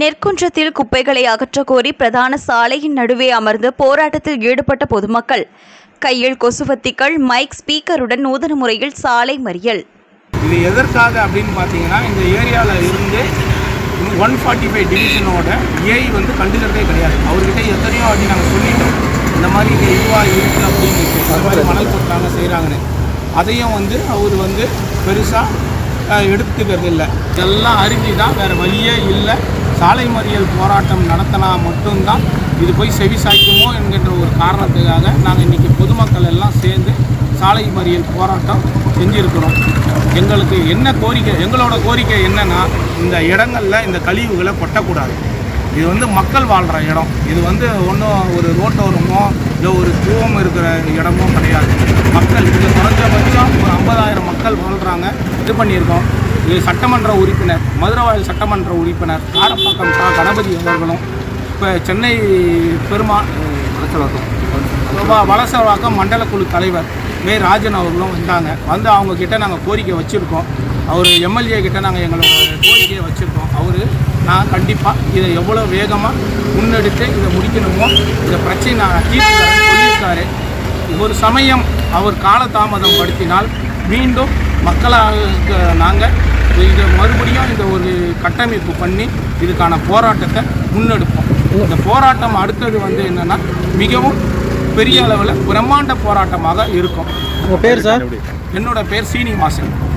நெற்குன்றத்தில் குப்பைகளை அகற்றக் கோரி பிரதான சாலையின் நடுவே அமர்ந்து போராட்டத்தில் ஈடுபட்ட பொதுமக்கள் கையில் கொசுவத்திகள் மைக் ஸ்பீக்கருடன் நூதன முறையில் சாலை மறியல் இது எதற்காக அப்படின்னு பார்த்தீங்கன்னா இந்த ஏரியாவில் இருந்து ஒன் ஃபார்ட்டி ஃபைவ் டிவிஷனோட ஏஐ வந்து கண்டுக்கிறதே கிடையாது அவர்கிட்ட எத்தனையோ வாட்டி நாங்கள் சொல்லிட்டோம் இந்த மாதிரி இங்கே இதுவாக இருக்குது அப்படின்னு இந்த மாதிரி மணல் கொட்டாங்க செய்கிறாங்கன்னு அதையும் வந்து அவர் வந்து பெருசாக எடுத்துக்கிறது இல்லை இதெல்லாம் அறிஞ்சு தான் வேறு வழியே இல்லை சாலை மறியல் போராட்டம் நடத்தினா மட்டும்தான் இது போய் செவி சாய்க்குமோ என்கின்ற ஒரு காரணத்துக்காக நாங்கள் இன்றைக்கி பொதுமக்கள் எல்லாம் சேர்ந்து சாலை மறியல் போராட்டம் செஞ்சுருக்கிறோம் எங்களுக்கு என்ன கோரிக்கை எங்களோட கோரிக்கை என்னன்னா இந்த இடங்கள்ல இந்த கழிவுகளை கொட்டக்கூடாது இது வந்து மக்கள் வாழ்கிற இடம் இது வந்து ஒன்றும் ஒரு ரோட்டோரமோ இல்லை ஒரு கூவம் இருக்கிற இடமோ கிடையாது மக்கள் இது குறைஞ்சபட்சம் ஒரு ஐம்பதாயிரம் மக்கள் வாழ்கிறாங்க இது பண்ணியிருக்கோம் இது சட்டமன்ற உறுப்பினர் மதுரவாயல் சட்டமன்ற உறுப்பினர் காரப்பாக்கம் கா கணபதி அவர்களும் இப்போ சென்னை பெருமா வ- வலசவாக்கம் மண்டல குழு தலைவர் வே ராஜன் அவர்களும் வந்தாங்க வந்து அவங்க கிட்ட நாங்கள் கோரிக்கை வச்சுருக்கோம் அவர் எம்எல்ஏ கிட்ட நாங்கள் எங்களோட கோரிக்கையை வச்சுருக்கோம் அவர் நான் கண்டிப்பாக இதை எவ்வளோ வேகமாக முன்னெடுத்து இதை முடிக்கணுமோ இந்த பிரச்சனை நான் தீர்த்து தரேன்னு சொல்லியிருக்காரு ஒரு சமயம் அவர் காலதாமதம் படுத்தினால் மீண்டும் மக்களாக நாங்கள் இதை மறுபடியும் இந்த ஒரு கட்டமைப்பு பண்ணி இதுக்கான போராட்டத்தை முன்னெடுப்போம் இந்த போராட்டம் அடுத்தது வந்து என்னன்னா மிகவும் பெரிய அளவில் பிரம்மாண்ட போராட்டமாக இருக்கும் உங்கள் பேர் சார் என்னோட பேர் சீனிவாசன்